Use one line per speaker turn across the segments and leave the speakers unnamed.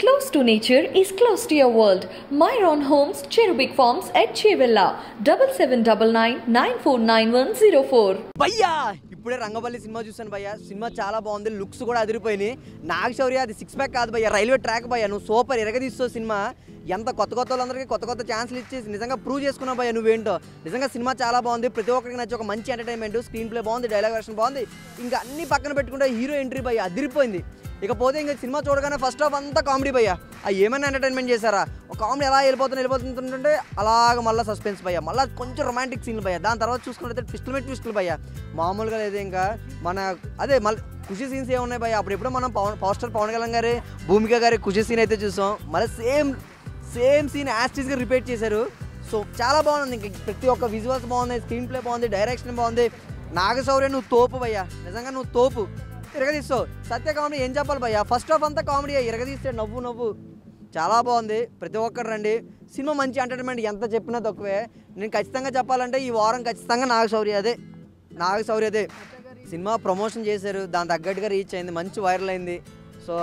Close to nature is close to your world. Myron Homes, Cherubic Farms at Chevilla, 7799 949104.
భయ్యా ఇప్పుడే Rangabali cinema చూసాను భయ్యా cinema చాలా బాగుంది లుక్స్ కూడా అదిరిపోయినాయి నాగశౌర్య అది సిక్స్ ప్యాక్ కాదు భయ్యా రైల్వే ట్రాక్ భయ్యా నువ్వు సూపర్ ఎరగదీస్తావు సినిమా ఎంత కొత్త కొత్త వాళ్ళందరికీ కొత్త కొత్త ఛాన్స్లు ఇచ్చి నిజంగా ప్రూవ్ చేసుకున్నావు భయ్యా నువ్వేంటో నిజంగా సినిమా చాలా బాగుంది ప్రతి ఒక్కరికి నచ్చి ఒక మంచి ఎంటర్టైన్మెంట్ స్క్రీన్ ప్లే బాగుంది డైలాగ్ వర్షన్ బాగుంది ఇంకా అన్ని పక్కన పెట్టుకుంటే హీరో ఎంట్రీ భయ్యా అదిరిపోయింది ఇకపోతే ఇంకా సినిమా చూడగానే ఫస్ట్ హాఫ్ అంతా కామెడీ భయ్యా ఆ ఏమైనా ఎంటర్టైన్మెంట్ చేశారా ఒక కామెడీ ఎలా వెళ్ళిపోతుంది వెళ్ళిపోతుంటుంటే అలాగ మళ్ళీ సస్పెన్స్ భయ్యా మళ్ళీ కొంచెం రొమాంటిక్ సీన్లు భయ్యా దాని తర్వాత చూసుకుంటే ట్విస్టులు మీద ట్విస్టులు భయ్యా మామూలుగా లేదు ఇంకా మన అదే మళ్ళీ ఖుషి సీన్స్ ఏమున్నాయి భయ్యా అప్పుడు ఎప్పుడో మనం పవన్ పవర్ పవన్ కళ్యాణ్ గారి భూమిక గారి ఖుషి సీన్ అయితే చూసాం మళ్ళీ సేమ్ సేమ్ సీన్ యాస్టీస్గా రిపీట్ చేశారు సో చాలా బాగుంది ఇంక ప్రతి ఒక్క విజువల్స్ బాగుంది స్క్రీన్ ప్లే బాగుంది డైరెక్షన్ బాగుంది నాగశౌర్య నువ్వు తోపు భయ్యా నిజంగా నువ్వు తోపు ఇరగదీస్తావు సత్య కామెడీ ఏం చెప్పాలి భయ్యా ఫస్ట్ హాఫ్ అంతా కామెడీ ఇరగదీస్తే నవ్వు నవ్వు చాలా బాగుంది ప్రతి ఒక్కరు రండి సినిమా మంచి ఎంటర్టైన్మెంట్ ఎంత చెప్పినా తక్కువే నేను ఖచ్చితంగా చెప్పాలంటే ఈ వారం ఖచ్చితంగా నాగశౌర్య అదే నాగశౌర్య అదే సినిమా ప్రమోషన్ చేశారు దాని తగ్గట్టుగా రీచ్ అయింది మంచి వైరల్ అయింది సో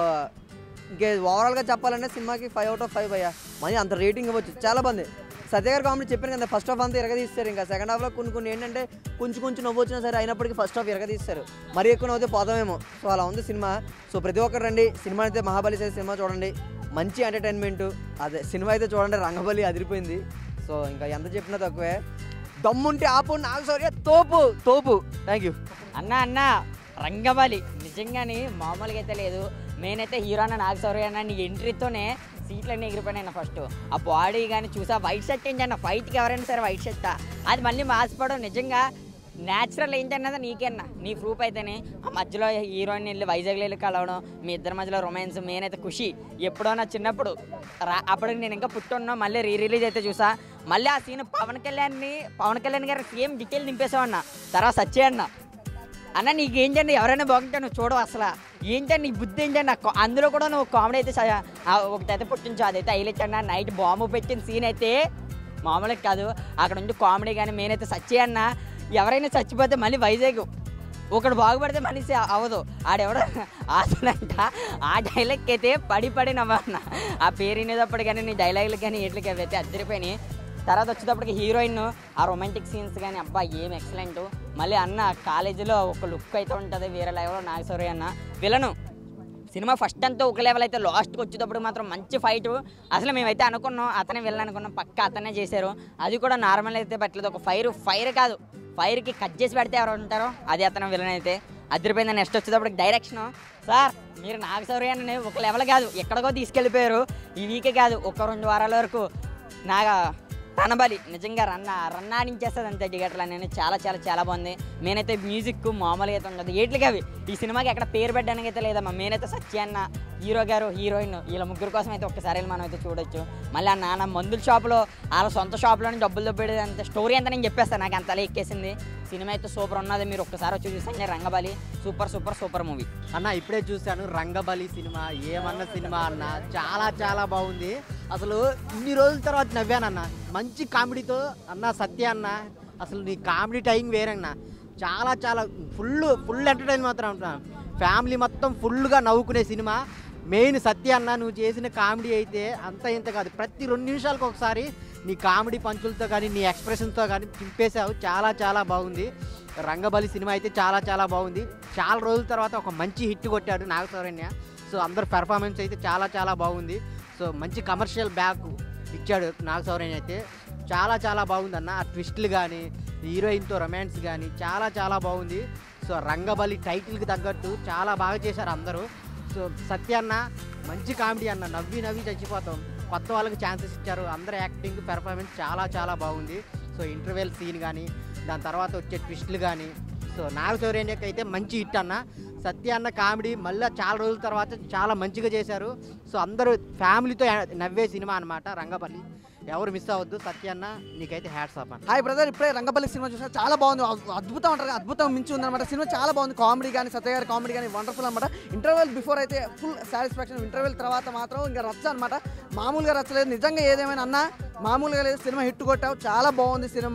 ఇంకే ఓవరాల్గా చెప్పాలంటే సినిమాకి ఫైవ్ అవుట్ ఆఫ్ ఫైవ్ అయ్యా మరి అంత రేటింగ్ ఇవ్వచ్చు చాలా బాగుంది సత్య గారు కామెడీ చెప్పాను కదా ఫస్ట్ హాఫ్ అంతా ఇరగదీస్తారు ఇంకా సెకండ్ హాఫ్లో కొన్ని కొన్ని ఏంటంటే కొంచెం కొంచెం నవ్వు వచ్చినా సరే అయినప్పటికీ ఫస్ట్ హాఫ్ ఇరగదీస్తారు మరి ఎక్కువ నవ్వుతే పోదామేమో సో అలా ఉంది సినిమా సో ప్రతి ఒక్కరు రండి సినిమా అయితే మహాబలి సైజ్ సినిమా చూడండి మంచి ఎంటర్టైన్మెంట్ అదే సినిమా అయితే చూడండి రంగబలి అదిరిపోయింది సో ఇంకా ఎంత చెప్పినా తక్కువే దమ్ముంటే ఆపు నాగశౌర్య తోపు తోపు థ్యాంక్ యూ
అన్న అన్న రంగబలి నిజంగానే మామూలుగా అయితే లేదు నేనైతే హీరో అన్న నాగ శౌర్య అన్న నీ ఎంట్రీతోనే సీట్లన్నీ ఎగిరిపోయినాయి ఫస్ట్ ఆ బాడీ కానీ చూసా వైట్ షర్ట్ ఏంటి అన్న ఫైట్కి ఎవరైనా సరే వైట్ షర్ట్ అది మళ్ళీ మాసిపోవడం నిజంగా న్యాచురల్ ఏంటన్నది నీకేనా నీ ప్రూఫ్ అయితేనే ఆ మధ్యలో హీరోయిన్ వెళ్ళి వైజాగ్లో వెళ్ళి కలవడం మీ ఇద్దరి మధ్యలో రొమాన్స్ నేనైతే ఖుషి ఎప్పుడో నా చిన్నప్పుడు రా అప్పుడు నేను ఇంకా పుట్టున్నా మళ్ళీ రీ రిలీజ్ అయితే చూసా మళ్ళీ ఆ సీన్ పవన్ కళ్యాణ్ని పవన్ కళ్యాణ్ గారి సేమ్ డీటెయిల్ నింపేసామన్న తర్వాత సచ్చే అన్న అన్న నీకు ఏంటండి ఎవరైనా బాగుంటే నువ్వు చూడవు అసలు ఏంటండి నీ బుద్ధి ఏంటండి నాకు అందులో కూడా నువ్వు కామెడీ అయితే చ- ఆ ఒకటైతే పుట్టించు అదైతే హైలైట్ అన్న నైట్ బాంబు పెట్టిన సీన్ అయితే మామూలుగా కాదు అక్కడ నుంచి కామెడీ కానీ నేనైతే సచ్చే అన్న ఎవరైనా చచ్చిపోతే మళ్ళీ వైజాగ్ ఒకడు బాగుపడితే మనిషి అవ్వదు ఆడెవడో ఆసనంట ఆ డైలాగ్ అయితే పడి పడి నవ్వన్న ఆ పేరు వినేటప్పుడు కానీ నీ డైలాగులు కానీ వీటికి అవి అయితే అద్దరిపోయినాయి తర్వాత వచ్చేటప్పటికి హీరోయిన్ ఆ రొమాంటిక్ సీన్స్ కానీ అబ్బా ఏం ఎక్సలెంట్ మళ్ళీ అన్న కాలేజీలో ఒక లుక్ అయితే ఉంటుంది వేరే లెవెల్లో నాగశౌర్య అన్న విలను సినిమా ఫస్ట్ అంతా ఒక లెవెల్ అయితే లాస్ట్కి వచ్చేటప్పుడు మాత్రం మంచి ఫైట్ అసలు మేమైతే అనుకున్నాం అతనే వెళ్ళాను అనుకున్నాం పక్క అతనే చేశారు అది కూడా నార్మల్ అయితే పెట్టలేదు ఒక ఫైర్ ఫైర్ కాదు ఫైర్కి కట్ చేసి పెడితే ఎవరు ఉంటారో అది అతను విలన్ అయితే అదిరిపోయింది నెక్స్ట్ వచ్చేటప్పటికి డైరెక్షన్ సార్ మీరు నాగశౌర్యాన్ని ఒక లెవెల్ కాదు ఎక్కడికో తీసుకెళ్ళిపోయారు ఈ వీకే కాదు ఒక రెండు వారాల వరకు నాగా రణబలి నిజంగా రన్న రన్నాడించేస్తుంది అంతే టికెట్లు నేను చాలా చాలా చాలా బాగుంది నేనైతే మ్యూజిక్ మామూలుగా అయితే ఉండదు ఏట్లకి అవి ఈ సినిమాకి ఎక్కడ పేరు పెట్టడానికి అయితే లేదమ్మా నేనైతే సత్యాన్న హీరో గారు హీరోయిన్ వీళ్ళ ముగ్గురు కోసం అయితే ఒక్కసారి వెళ్ళి మనం అయితే చూడొచ్చు మళ్ళీ ఆ నాన్న మందుల షాపులో వాళ్ళ సొంత షాప్లోనే డబ్బులు దొబ్బేది అంత స్టోరీ అంతా నేను చెప్పేస్తాను నాకు అంతలా ఎక్కేసింది సినిమా అయితే సూపర్ ఉన్నది మీరు ఒక్కసారి వచ్చి చూసాను Rangabali super super super movie
అన్న ఇప్పుడే చూశాను రంగబలి సినిమా ఏమన్న సినిమా అన్న చాలా చాలా బాగుంది అసలు ఇన్ని రోజుల తర్వాత నవ్వానన్న మంచి కామెడీతో అన్న సత్య అన్న అసలు నీ కామెడీ టైం వేరన్న చాలా చాలా ఫుల్ ఫుల్ ఎంటర్టైన్ మాత్రం అంటున్నా ఫ్యామిలీ మొత్తం ఫుల్గా నవ్వుకునే సినిమా మెయిన్ సత్య అన్న నువ్వు చేసిన కామెడీ అయితే అంత ఇంత కాదు ప్రతి రెండు నిమిషాలకు ఒకసారి నీ కామెడీ పంచులతో కానీ నీ ఎక్స్ప్రెషన్తో కానీ చింపేశావు చాలా చాలా బాగుంది రంగబలి సినిమా అయితే చాలా చాలా బాగుంది చాలా రోజుల తర్వాత ఒక మంచి హిట్ కొట్టాడు నాగశౌరణ్య సో అందరు పెర్ఫార్మెన్స్ అయితే చాలా చాలా బాగుంది సో మంచి కమర్షియల్ బ్యాక్ ఇచ్చాడు నాగశౌరణ్య అయితే చాలా చాలా బాగుంది అన్న ఆ ట్విస్ట్లు కానీ హీరోయిన్తో రొమాన్స్ కానీ చాలా చాలా బాగుంది సో రంగబలి టైటిల్కి తగ్గట్టు చాలా బాగా చేశారు అందరూ సో సత్య అన్న మంచి కామెడీ అన్న నవ్వి నవ్వి చచ్చిపోతాం కొత్త వాళ్ళకి ఛాన్సెస్ ఇచ్చారు అందరి యాక్టింగ్ పెర్ఫార్మెన్స్ చాలా చాలా బాగుంది సో ఇంటర్వెల్ సీన్ కానీ దాని తర్వాత వచ్చే ట్విస్ట్లు కానీ సో నాగశౌర్యకి అయితే మంచి హిట్ అన్న సత్య అన్న కామెడీ మళ్ళీ చాలా రోజుల తర్వాత చాలా మంచిగా చేశారు సో అందరూ ఫ్యామిలీతో నవ్వే సినిమా అనమాట రంగపల్లి ఎవరు మిస్ అవ్వద్దు సత్య అన్న నీకైతే హ్యాట్స్ ఆఫ్ అన్న
హాయ్ బ్రదర్ ఇప్పుడే రంగపల్లి సినిమా చూసా చాలా బాగుంది అద్- అద్భుతం అంటారు కదా, అద్భుతం మించి ఉందన్నమాట సినిమా చాలా బాగుంది కామెడీ కానీ సత్య గారి కామెడీ కానీ వండర్ఫుల్ అనమాట ఇంటర్వెల్ బిఫోర్ అయితే ఫుల్ సాటిస్ఫాక్షన్ ఇంటర్వెల్ తర్వాత మాత్రం ఇంకా రచ్చ అనమాట మామూలుగా రచ్చలేదు నిజంగా ఏదేమైనా అన్నా మామూలుగా లేదు సినిమా హిట్ కొట్టావు చాలా బాగుంది సినిమా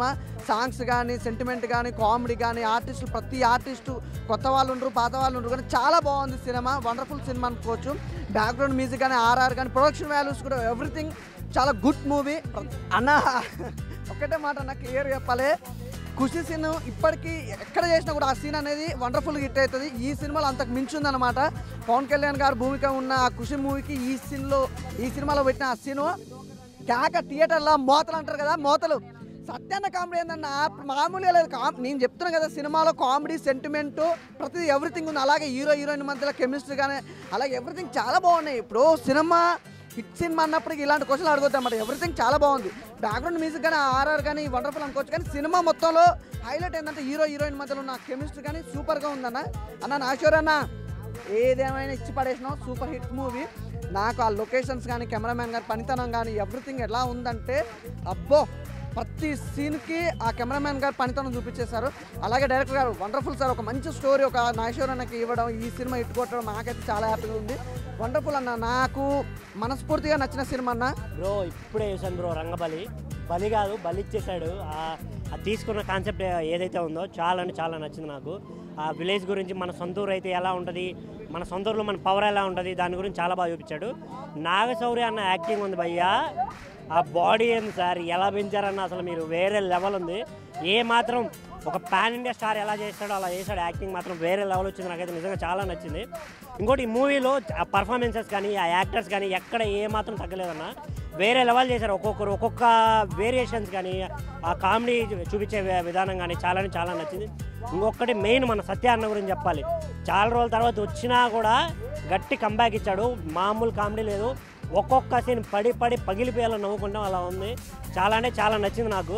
సాంగ్స్ కానీ సెంటిమెంట్ కానీ కామెడీ కానీ ఆర్టిస్టులు ప్రతి ఆర్టిస్టు కొత్త వాళ్ళు ఉండరు పాత వాళ్ళు ఉండరు కానీ చాలా బాగుంది సినిమా వండర్ఫుల్ సినిమా అనుకోవచ్చు బ్యాక్గ్రౌండ్ మ్యూజిక్ కానీ ఆర్ఆర్ కానీ ప్రొడక్షన్ వాల్యూస్ కూడా ఎవ్రీథింగ్ చాలా గుడ్ మూవీ అన్న ఒకటే మాట అన్న క్లియర్ చెప్పాలి ఖుషి సీన్ ఇప్పటికీ ఎక్కడ చేసినా కూడా ఆ సీన్ అనేది వండర్ఫుల్ హిట్ అవుతుంది ఈ సినిమాలో అంతకు మించి ఉందన్నమాట పవన్ కళ్యాణ్ గారు భూమిక ఉన్న ఆ ఖుషి మూవీకి ఈ సీన్లో ఈ సినిమాలో పెట్టిన ఆ సీను కేక థియేటర్లో మోతలు అంటారు కదా మోతలు సత్యాన్న కామెడీ ఏందన్న మామూలుగా లేదు కామ్ నేను చెప్తున్నా కదా సినిమాలో కామెడీ సెంటిమెంట్ ప్రతిదీ ఎవ్రీథింగ్ ఉంది అలాగే హీరో హీరోయిన్ మధ్యలో కెమిస్ట్రీ కానీ అలాగే ఎవ్రీథింగ్ చాలా బాగున్నాయి ఇప్పుడు సినిమా హిట్ సినిమా అన్నప్పటికీ ఇలాంటి క్వశ్చన్లు అడుగుతాం అన్నమాట ఎవ్రీథింగ్ చాలా బాగుంది బ్యాక్గ్రౌండ్ మ్యూజిక్ కానీ ఆర్ఆర్ కానీ వండర్ఫుల్ అనుకోవచ్చు కానీ సినిమా మొత్తంలో హైలైట్ ఏంటంటే హీరో హీరోయిన్ మధ్యలో ఉన్న కెమిస్ట్రీ కానీ సూపర్గా ఉందన్న అన్న నాశ్వర్ అన్న ఏదేమైనా ఇచ్చి పడేసినాం సూపర్ హిట్ మూవీ నాకు ఆ లొకేషన్స్ కానీ కెమెరామ్యాన్ గారి పనితనం కానీ ఎవ్రీథింగ్ ఎలా ఉందంటే అబ్బో ప్రతి సీన్కి ఆ కెమెరామ్యాన్ గారు పనితనం చూపించేశారు అలాగే డైరెక్టర్ గారు వండర్ఫుల్ సార్ ఒక మంచి స్టోరీ ఒక నాగేశ్వర అన్నకి ఇవ్వడం ఈ సినిమా ఇటు కొట్టడం నాకైతే చాలా హ్యాపీగా ఉంది వండర్ఫుల్ అన్న నాకు మనస్ఫూర్తిగా నచ్చిన సినిమా అన్న
బ్రో ఇప్పుడే చూసాను బ్రో రంగబలి బలి కాదు బలి ఇచ్చేసాడు ఆ- ఆ తీసుకున్న కాన్సెప్ట్ ఏదైతే ఉందో చాలా అంటే చాలా నచ్చింది నాకు ఆ విలేజ్ గురించి మన సొంత ఊరు అయితే ఎలా ఉంటుంది మన సొంత ఊరులో మన పవర్ ఎలా ఉంటుంది దాని గురించి చాలా బాగా చూపించాడు నాగశౌర్య అన్న యాక్టింగ్ ఉంది భయ్యా ఆ బాడీ ఏంది సార్ ఎలా పెంచారన్న అసలు మీరు వేరే లెవెల్ ఉంది ఏ మాత్రం ఒక పాన్ ఇండియా స్టార్ ఎలా చేస్తాడో అలా చేశాడు యాక్టింగ్ మాత్రం వేరే లెవెల్ వచ్చింది నాకైతే నిజంగా చాలా నచ్చింది ఇంకోటి ఈ మూవీలో ఆ పర్ఫార్మెన్సెస్ కానీ ఆ యాక్టర్స్ కానీ ఎక్కడ ఏ మాత్రం తగ్గలేదన్న వేరే లెవెల్ చేశారు ఒక్కొక్కరు ఒక్కొక్క వేరియేషన్స్ కానీ ఆ కామెడీ చూపించే వి- విధానం కానీ చాలా అంటే చాలా నచ్చింది ఇంకొకటి మెయిన్ మన సత్య అన్న గురించి చెప్పాలి చాలా రోజుల తర్వాత వచ్చినా కూడా గట్టి కంబ్యాక్ ఇచ్చాడు మామూలు కామెడీ లేదు ఒక్కొక్క సీన్ పడి పడి పగిలిపోయేలా నవ్వుకుంటాం అలా ఉంది చాలా అంటే చాలా నచ్చింది నాకు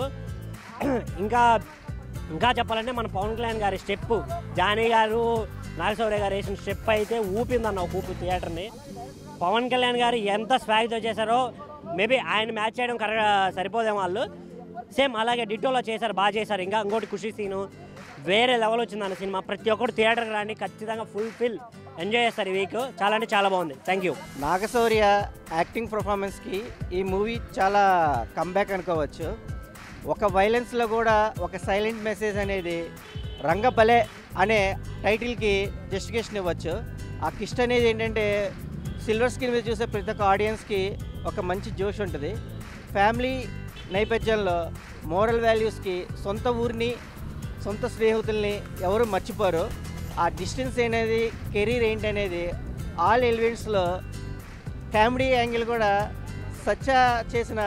ఇంకా ఇంకా చెప్పాలంటే మన పవన్ కళ్యాణ్ గారి స్టెప్ జానీ గారు నాగశౌర్య గారు వేసిన స్టెప్ అయితే ఊపిందన్న ఒక ఊపి థియేటర్ని పవన్ కళ్యాణ్ గారు ఎంత స్వాగ్తో చేశారో మేబీ ఆయన మ్యాచ్ చేయడం కరెక్ట్ సరిపోదేమో వాళ్ళు సేమ్ అలాగే డిటోలో చేశారు బాగా చేశారు ఇంకా ఇంకోటి ఖుషి సీను వేరే లెవెల్ వచ్చిందన్న సినిమా ప్రతి ఒక్కరు థియేటర్కి రాని ఖచ్చితంగా ఫుల్ఫిల్ ఎంజాయ్ చేస్తారు ఈ వీక్ చాలా అంటే చాలా బాగుంది థ్యాంక్ యూ
నాగశౌర్య యాక్టింగ్ పర్ఫార్మెన్స్కి ఈ మూవీ చాలా కంబ్యాక్ అనుకోవచ్చు ఒక వైలెన్స్లో కూడా ఒక సైలెంట్ మెసేజ్ అనేది రంగబలే అనే టైటిల్కి జస్టిఫికేషన్ ఇవ్వచ్చు ఆ కిస్ట్ అనేది ఏంటంటే సిల్వర్ స్క్రీన్ మీద చూసే ప్రతి ఒక్క ఆడియన్స్కి ఒక మంచి జోష్ ఉంటుంది ఫ్యామిలీ నేపథ్యంలో మోరల్ వాల్యూస్కి సొంత ఊరిని సొంత స్నేహితుల్ని ఎవరు మర్చిపోరు ఆ డిస్టెన్స్ అనేది కెరీర్ ఏంటి అనేది ఆల్ ఎలిమెంట్స్లో కామెడీ యాంగిల్ కూడా సత్య చేసిన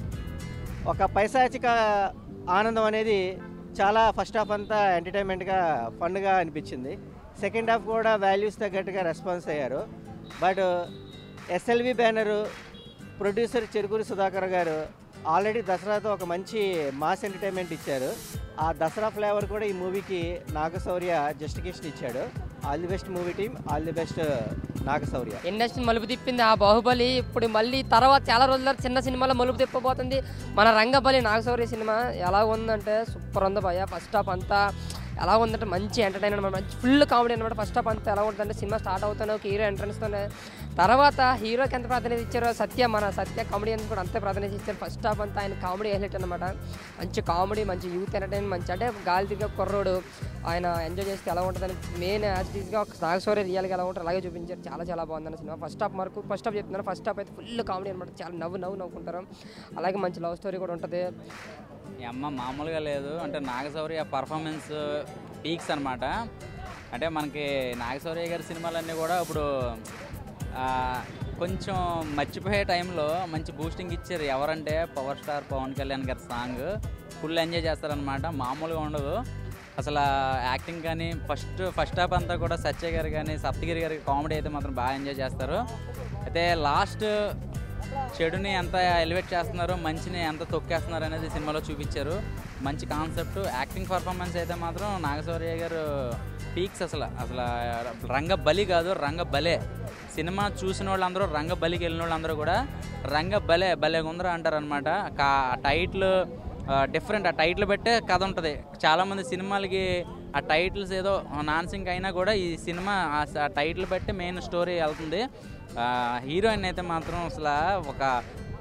ఒక పైశాచిక ఆనందం అనేది చాలా ఫస్ట్ హాఫ్ అంతా ఎంటర్టైన్మెంట్గా ఫన్గా అనిపించింది సెకండ్ హాఫ్ కూడా వాల్యూస్ తగ్గట్టుగా రెస్పాన్స్ అయ్యారు but SLV banner producer Cherukuri Sudhakar గారు ఆల్రెడీ దసరాతో ఒక మంచి మాస్ ఎంటర్టైన్మెంట్ ఇచ్చారు ఆ దసరా ఫ్లేవర్ కూడా ఈ మూవీకి నాగశౌర్య జస్టిఫికేషన్ ఇచ్చాడు all the best movie team all the best Nagashaurya
industry మలుపు తిప్పింది ఆ బాహుబలి ఇప్పుడు మళ్ళీ తర్వాత చాలా రోజుల తర్వాత చిన్న సినిమాలో మలుపు తిప్పబోతుంది మన రంగబలి నాగశౌర్య సినిమా ఎలా ఉందంటే సూపర్ ఉంది భయ ఫస్ట్ హాఫ్ అంతా ఎలా ఉందంటే మంచి ఎంటర్టైన్ అనమాట మంచి ఫుల్ కామెడీ అనమాట ఫస్ట్ హాఫ్ అంతా ఎలా ఉంటుందంటే సినిమా స్టార్ట్ అవుతానే ఒక హీరో ఎంట్రన్స్తోనే తర్వాత హీరోకి ఎంత ప్రాధాన్యత ఇచ్చారో సత్య మన సత్య కామెడీ అని కూడా అంతే ప్రాధాన్యత ఇచ్చారు ఫస్ట్ హాఫ్ అంతా ఆయన కామెడీ హైలైట్ అనమాట మంచి కామెడీ మంచి యూత్ ఎంటర్టైన్ మంచి అంటే గాలి తిరిగే కుర్రోడు ఆయన ఎంజాయ్ చేస్తే ఎలా ఉంటుందని మెయిన్ యాజ్ గా ఒక నాగశౌర్య రియల్గా ఎలా ఉంటుంది అలాగే చూపించారు చాలా చాలా బాగుందన్న సినిమా ఫస్ట్ హాఫ్ వరకు ఫస్ట్ హాఫ్ చెప్తున్నారు ఫస్ట్ హాఫ్ అయితే ఫుల్ కామెడీ అనమాట చాలా నవ్వు నవ్వు నవ్వుకుంటారు అలాగే మంచి లవ్ స్టోరీ కూడా ఉంటుంది
ఈ అమ్మ మామూలుగా లేదు అంటే నాగశౌర్య పర్ఫార్మెన్స్ పీక్స్ అనమాట అంటే మనకి నాగశౌర్య గారి సినిమాలన్నీ కూడా ఇప్పుడు ఆ, కొంచెం మర్చిపోయే టైంలో మంచి బూస్టింగ్ ఇచ్చారు ఎవరంటే పవర్ స్టార్ పవన్ కళ్యాణ్ గారి సాంగ్ ఫుల్ ఎంజాయ్ చేస్తారనమాట మామూలుగా ఉండదు అసలు యాక్టింగ్ కానీ ఫస్ట్ ఫస్ట్ హాఫ్ అంతా కూడా సత్య గారు కానీ సప్తగిరి గారి కామెడీ అయితే మాత్రం బాగా ఎంజాయ్ చేస్తారు అయితే లాస్ట్ చెడుని ఎంత ఎలివేట్ చేస్తున్నారు మంచిని ఎంత తొక్కేస్తున్నారు అనేది సినిమాలో చూపించారు మంచి కాన్సెప్ట్ యాక్టింగ్ పర్ఫార్మెన్స్ అయితే మాత్రం నాగశౌర్య గారు పీక్స్ అసలు అసలు రంగ బలి కాదు రంగ బలే సినిమా చూసిన వాళ్ళందరూ రంగ బలికి వెళ్ళిన వాళ్ళందరూ కూడా రంగ బలే భలే ఉందరా అంటారు అనమాట టైటిల్ డిఫరెంట్ ఆ టైటిల్ పెట్టే కథ ఉంటుంది చాలామంది సినిమాలకి ఆ టైటిల్స్ ఏదో నాన్సింగ్ అయినా కూడా ఈ సినిమా ఆ స- ఆ టైటిల్ బట్టి మెయిన్ స్టోరీ వెళ్తుంది హీరోయిన్ అయితే మాత్రం అసలు ఒక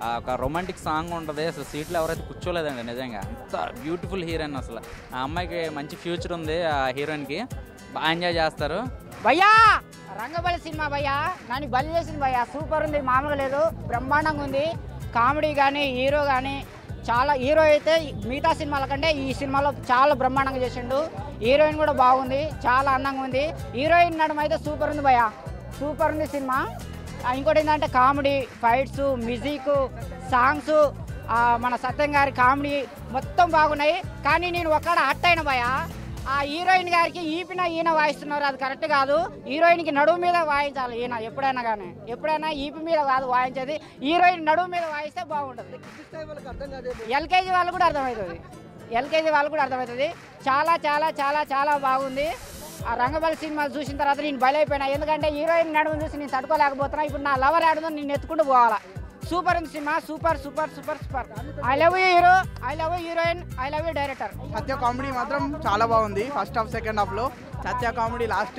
ఆ ఒక రొమాంటిక్ సాంగ్ ఉంటుంది అసలు సీట్లో ఎవరైతే కూర్చోలేదండి నిజంగా అంత బ్యూటిఫుల్ హీరోయిన్ అసలు ఆ అమ్మాయికి మంచి ఫ్యూచర్ ఉంది ఆ హీరోయిన్కి బాగా ఎంజాయ్ చేస్తారు
భయ్యా రంగబలి సినిమా భయ్యా నన్ను బలి చేసింది భయ్యా సూపర్ ఉంది మామూలుగా లేదు బ్రహ్మాండంగా ఉంది కామెడీ కానీ హీరో కానీ చాలా హీరో అయితే మిగతా సినిమాల కంటే ఈ సినిమాలో చాలా బ్రహ్మాండంగా చేసిండు హీరోయిన్ కూడా బాగుంది చాలా అందంగా ఉంది హీరోయిన్ నడుమ అయితే సూపర్ ఉంది భయ్యా సూపర్ ఉంది సినిమా ఆ, ఇంకోటి ఏంటంటే కామెడీ ఫైట్స్ మ్యూజిక్ సాంగ్స్ మన సత్యం గారి కామెడీ మొత్తం బాగున్నాయి కానీ నేను ఒక్కడ హట్ అయిన భయ ఆ హీరోయిన్ గారికి ఈపిన ఈయన వాయిస్తున్నారు అది కరెక్ట్ కాదు హీరోయిన్కి నడుము మీద వాయించాలి ఈయన ఎప్పుడైనా కానీ ఎప్పుడైనా ఈపి మీద కాదు వాయించేది హీరోయిన్ నడుము మీద వాయిస్తే బాగుంటుంది ఎల్కేజీ వాళ్ళు కూడా అర్థమవుతుంది ఎల్కేజీ వాళ్ళు కూడా అర్థమవుతుంది చాలా చాలా చాలా చాలా బాగుంది ఆ రంగబలి సినిమా చూసిన తర్వాత నేను బలైపోయినా ఎందుకంటే హీరోయిన్ నడుము చూసి నేను తట్టుకోలేకపోతున్నా ఇప్పుడు నా లవర్ ఆడుదో నేను ఎత్తుకుంటూ పోవాలా సూపర్ ఉంది సినిమా super super super super I love you hero I love you heroine I love you director
Satya comedy మాత్రం చాలా బాగుంది ఫస్ట్ హాఫ్ సెకండ్ హాఫ్లో సత్య కామెడీ లాస్ట్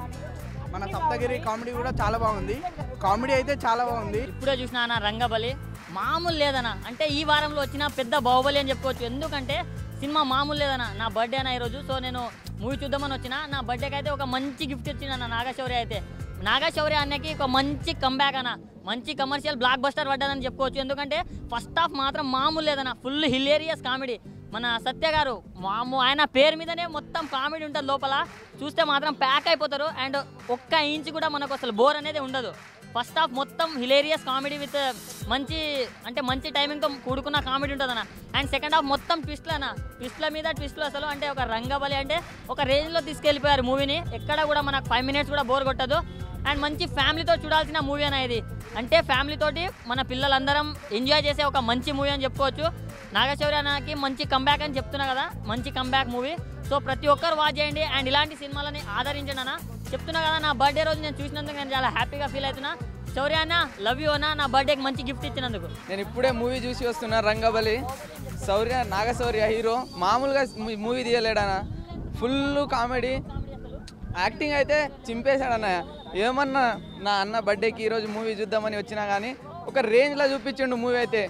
మన సప్తగిరి కామెడీ కూడా చాలా బాగుంది కామెడీ అయితే చాలా బాగుంది
ఇప్పుడే చూసిన అన్న రంగబలి మామూలు లేదన్న అంటే ఈ వారంలో వచ్చిన పెద్ద బాహుబలి అని చెప్పుకోవచ్చు ఎందుకంటే సినిమా మామూలు లేదన్న నా బర్త్డే అన్న ఈరోజు సో నేను మూవీ చూద్దామని వచ్చిన నా బర్త్డేకి అయితే ఒక మంచి గిఫ్ట్ ఇచ్చింది అన్న నాగశౌర్య అయితే నాగశౌర్య అన్నకి ఒక మంచి కంబ్యాక్ అన్న మంచి కమర్షియల్ బ్లాక్ బస్టర్ పడ్డదని చెప్పుకోవచ్చు ఎందుకంటే ఫస్ట్ హాఫ్ మాత్రం మామూలు లేదన్న ఫుల్ హిలేరియస్ కామెడీ మన సత్య గారు మాము ఆయన పేరు మీదనే మొత్తం కామెడీ ఉంటుంది లోపల చూస్తే మాత్రం ప్యాక్ అయిపోతారు అండ్ ఒక్క ఇంచ్ కూడా మనకు అసలు బోర్ అనేది ఉండదు ఫస్ట్ హాఫ్ మొత్తం హిలేరియస్ కామెడీ విత్ మంచి అంటే మంచి టైమింగ్తో కూడుకున్న కామెడీ ఉంటుంది అన్న అండ్ సెకండ్ హాఫ్ మొత్తం ట్విస్ట్లు అన్న ట్విస్ట్ల మీద ట్విస్ట్లు అసలు అంటే ఒక రంగబలి అంటే ఒక రేంజ్లో తీసుకెళ్ళిపోయారు మూవీని ఎక్కడ కూడా మనకు ఫైవ్ మినిట్స్ కూడా బోర్ కొట్టదు అండ్ మంచి ఫ్యామిలీతో చూడాల్సిన మూవీ అన్న ఇది అంటే ఫ్యామిలీ తోటి మన పిల్లలందరం ఎంజాయ్ చేసే ఒక మంచి మూవీ అని చెప్పుకోవచ్చు నాగశౌర్య అన్నకి మంచి కంబ్యాక్ అని చెప్తున్నా కదా మంచి కంబ్యాక్ మూవీ సో ప్రతి ఒక్కరు వాచ్ చేయండి అండ్ ఇలాంటి సినిమాలని ఆదరించండి అన్న చెప్తున్నా కదా నా బర్త్డే రోజు నేను చూసినందుకు నేను చాలా హ్యాపీగా ఫీల్ అవుతున్నా శౌర్య అన్న లవ్ యూ అన్న నా బర్త్డేకి మంచి గిఫ్ట్ ఇచ్చినందుకు
నేను ఇప్పుడే మూవీ చూసి వస్తున్నా రంగబలి శౌర్య నాగశౌర్య హీరో మామూలుగా మూవీ తీయలేడనా ఫుల్ కామెడీ యాక్టింగ్ అయితే చింపేశాడన్న ఏమన్నా నా అన్న బర్త్డేకి ఈరోజు మూవీ చూద్దామని వచ్చినా కానీ ఒక రేంజ్లో చూపించిండు మూవీ అయితే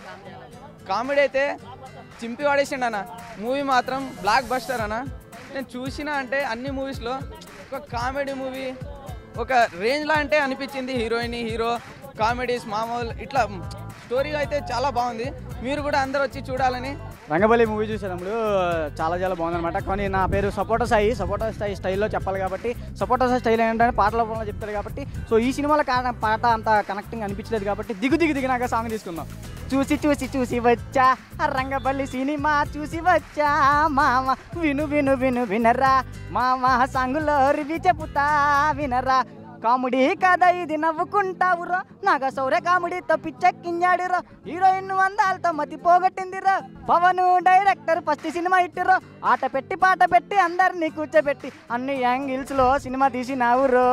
కామెడీ అయితే చింపి పడేసిండు అన్న మూవీ మాత్రం బ్లాక్ బస్టర్ అన్న నేను చూసిన అంటే అన్ని మూవీస్లో ఒక కామెడీ మూవీ ఒక రేంజ్లో అంటే అనిపించింది హీరోయిన్ హీరో కామెడీస్ మామూలు ఇట్లా స్టోరీ అయితే చాలా బాగుంది మీరు కూడా అందరు వచ్చి చూడాలని
రంగబలి మూవీ చూసేటప్పుడు చాలా చాలా బాగుందన్నమాట కానీ నా పేరు సపోటా సాయి సపోటా సాయి స్టైల్లో చెప్పాలి కాబట్టి సపోటా సాయి స్టైల్ ఏంటంటే పాటల రూపంలో చెప్తారు కాబట్టి సో ఈ సినిమాలో కారణం పాట అంత కనెక్టింగ్ అనిపించలేదు కాబట్టి దిగు దిగు దిగినాక సాంగ్ తీసుకుందాం చూసి చూసి చూసి వచ్చా ఆ రంగబల్లి సినిమా చూసి వచ్చా మామ విను విను విను వినరా మామ సాంగులో రివి చెబుతా వినరా కామెడీ కదా ఇది నవ్వుకుంటావురా నాగ సౌర కామెడీతో పిచ్చెక్కించాడురా హీరోయిన్ అందాలతో మతి పోగొట్టిందిరా పవన్ డైరెక్టర్ ఫస్ట్ సినిమా ఇట్టిరో ఆట పెట్టి పాట పెట్టి అందరినీ కూర్చోబెట్టి అన్ని యాంగిల్స్ లో సినిమా తీసినావురో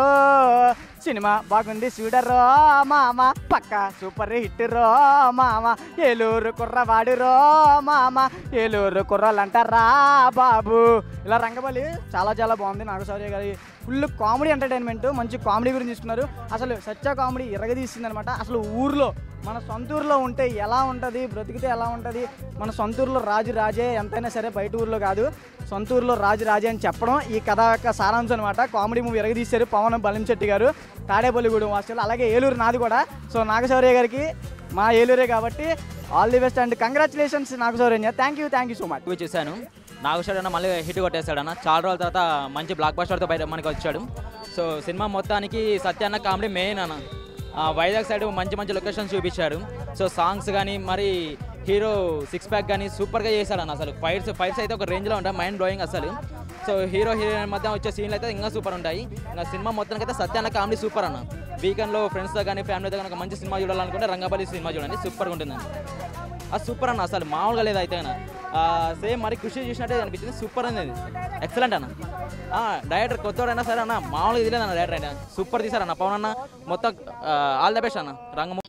సినిమా బాగుంది చూడరో మామ పక్క సూపర్ హిట్ రో మామ ఏలూరు కుర్రవాడు రో మామ ఏలూరు కుర్రలంటారా బాబు ఇలా రంగబలి చాలా చాలా బాగుంది నాగశౌర్య గారి ఫుల్ కామెడీ ఎంటర్టైన్మెంట్ మంచి కామెడీ గురించి తీసుకున్నారు అసలు సత్య కామెడీ ఎరగదీసింది అనమాట అసలు ఊర్లో మన సొంత ఊర్లో ఉంటే ఎలా ఉంటుంది బ్రతికితే ఎలా ఉంటుంది మన సొంత ఊర్లో రాజు రాజే ఎంతైనా సరే బయట ఊర్లో కాదు సొంత ఊర్లో రాజు రాజే అని చెప్పడం ఈ కథ యొక్క సారాంశం అనమాట కామెడీ మూవీ ఎరగదీశారు పవన్ బలింశెట్టి గారు తాడేపల్లిగూడెం వాసులు అలాగే ఏలూరు నాది కూడా సో నాగశౌర్య గారికి మా ఏలూరే కాబట్టి all the best and congratulations Nagashaurya thank you thank you so much
movie చూశాను నాగేశ్వర అన్న మళ్ళీ హిట్ కొట్టేశాడు అన్న చాలా రోజుల తర్వాత మంచి బ్లాక్ బస్టర్తో బయట మనకి వచ్చాడు సో సినిమా మొత్తానికి సత్య అన్న కామెడీ మెయిన్ అన్న ఆ, వైజాగ్ సైడ్ మంచి మంచి లొకేషన్స్ చూపించాడు సో సాంగ్స్ కానీ మరి హీరో సిక్స్ ప్యాక్ కానీ సూపర్గా చేశాడు అన్న అసలు ఫైట్స్ ఫైట్స్ అయితే ఒక రేంజ్లో ఉంటాయి మైండ్ బ్లోయింగ్ అసలు సో హీరో హీరోయిన్ మధ్య వచ్చే సీన్లు అయితే ఇంకా సూపర్ ఉంటాయి ఇంకా సినిమా మొత్తానికి అయితే సత్య అన్న కామెడీ సూపర్ అన్న వీకెండ్లో ఫ్రెండ్స్తో కానీ ఫ్యామిలీతో కానీ ఒక మంచి సినిమా చూడాలనుకుంటే రంగబలి సినిమా చూడండి సూపర్గా ఉంటుందండి అది సూపర్ అన్న అసలు మామూలుగా లేదు అయితే అన్న సేమ్ మరి కృషి చూసినట్టే అనిపించింది సూపర్ ఉంది ఎక్సలెంట్ అన్న డైరెక్టర్ కొత్తవాడైనా సరే అన్న మామూలుగా ఇది లేదన్న డైరెక్టర్ అయినా సూపర్ తీసారన్న పవన్ అన్న మొత్తం ఆల్ ద బెస్ట్ అన్న రంగ